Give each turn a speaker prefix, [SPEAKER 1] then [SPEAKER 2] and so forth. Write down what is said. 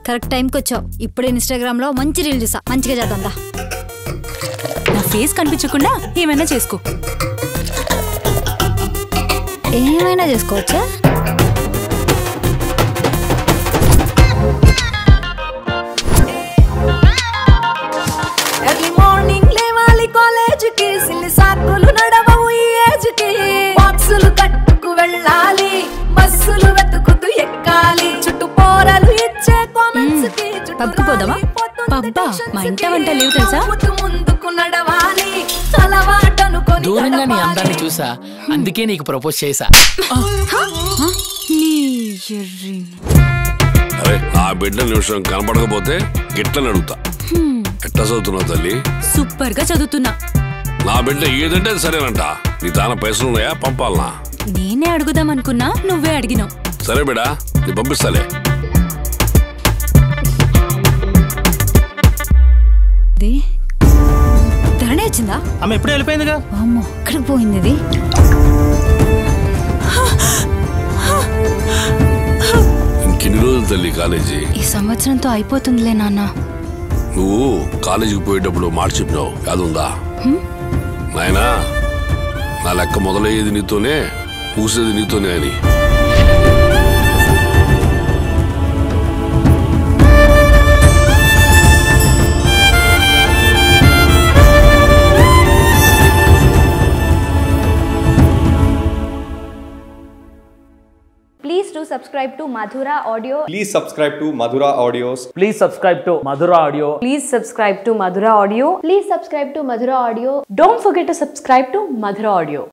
[SPEAKER 1] Correct టైంకి వచ్చావు ఇప్పుడు ఇన్స్టాగ్రామ్ లో మంచి రీల్ చూసా మంచిగా చేద్దాందా
[SPEAKER 2] నా ఫేస్ కనిపించకుండా ఏమైనా చేసుకో
[SPEAKER 1] ఏమైనా చేసుకోవచ్చా
[SPEAKER 3] ఎర్లీ మార్నింగ్ లేవాలి కాలేజ్ కి సిల్లి సాకులు నడవవు ఈ ఏజ్ కి బాక్సులు కట్టుకు వెళ్ళాలి బస్సులు వెతుకుతూ ఎక్కాలి చుట్టూ పోరలు ఇచ్చే కామెంట్స్ కి చుట్టూ
[SPEAKER 1] పబ్కి పోదామా?
[SPEAKER 3] రాలిపోతుంది
[SPEAKER 2] పబ్బా?
[SPEAKER 3] tensions
[SPEAKER 2] మా ఇంట
[SPEAKER 3] కి.
[SPEAKER 2] వంట లేవు తెలుసా?
[SPEAKER 3] నవ్వుతూ ముందుకు నడవాలి అలవాటనుకొని
[SPEAKER 4] దూరంగా నీ
[SPEAKER 3] గడపాలి.
[SPEAKER 4] అందాన్ని చూసా అందుకే నీకు ప్రపోజ్ చేశా
[SPEAKER 2] నీ ఎర్రి
[SPEAKER 5] అరే నా బిడ్డ నిమిషం కనపడకపోతే గిట్లని అడుగుతా ఎట్లా చదువుతున్నావు తల్లి
[SPEAKER 2] సూపర్ గా చదువుతున్నా
[SPEAKER 5] నా బిడ్డ ఏదంటే అది సరేనంట నీ తాన పైసలు ఉన్నాయా పంపాలనా
[SPEAKER 2] నేనే అడుగుదాం అనుకున్నా నువ్వే అడిగినావు
[SPEAKER 5] సరే బిడా నీ పంపిస్తాలే
[SPEAKER 1] ఇది ధరణి వచ్చిందా
[SPEAKER 6] ఆమె ఎప్పుడే వెళ్ళిపోయిందిగా
[SPEAKER 1] అమ్మో ఎక్కడికి పోయింది ఇది
[SPEAKER 5] ఇంకెన్ని రోజులు తల్లి కాలేజీ
[SPEAKER 2] ఈ సంవత్సరంతో అయిపోతుందిలే నాన్న
[SPEAKER 5] నువ్వు కాలేజీకి పోయేటప్పుడు మాట చెప్పినావు యాదుందా నాయనా నా లెక్క మొదలయ్యేది నీతోనే పూసేది నీతోనే అని
[SPEAKER 7] Please do subscribe to Madhura Audio.
[SPEAKER 8] Please subscribe to Madhura Audios.
[SPEAKER 9] Please subscribe to Madhura Audio.
[SPEAKER 7] Please subscribe to Madhura Audio. Please subscribe to Madhura Audio. Don't forget to subscribe to Madhura Audio.